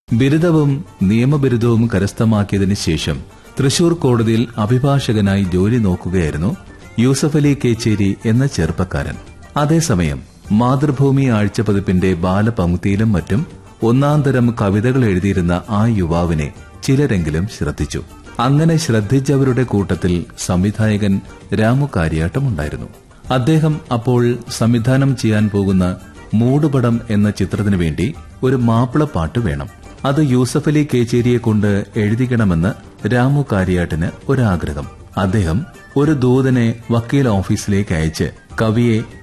ബിരുദവും നിയമബിരുദവും കരസ്ഥമാക്കിയതിനു ശേഷം തൃശൂർ കോടതിയിൽ അഭിഭാഷകനായി ജോലി നോക്കുകയായിരുന്നു യൂസഫ് അലി കേച്ചേരി എന്ന ചെറുപ്പക്കാരൻ അതേസമയം മാതൃഭൂമി ആഴ്ചപതിപ്പിന്റെ ബാലപംക്തിയിലും മറ്റും ഒന്നാന്തരം കവിതകൾ എഴുതിയിരുന്ന ആ യുവാവിനെ ചിലരെങ്കിലും ശ്രദ്ധിച്ചു അങ്ങനെ ശ്രദ്ധിച്ചവരുടെ കൂട്ടത്തിൽ സംവിധായകൻ രാമു കാര്യാട്ടമുണ്ടായിരുന്നു അദ്ദേഹം അപ്പോൾ സംവിധാനം ചെയ്യാൻ പോകുന്ന മൂടുപടം എന്ന ചിത്രത്തിനു വേണ്ടി ഒരു മാപ്പിളപ്പാട്ട് വേണം അത് യൂസഫ് അലി കേച്ചേരിയെ കൊണ്ട് എഴുതിക്കണമെന്ന് രാമു കാര്യാട്ടിന് ഒരാഗ്രഹം അദ്ദേഹം ഒരു ദൂതനെ വക്കീൽ ഓഫീസിലേക്ക് അയച്ച് കവിയെ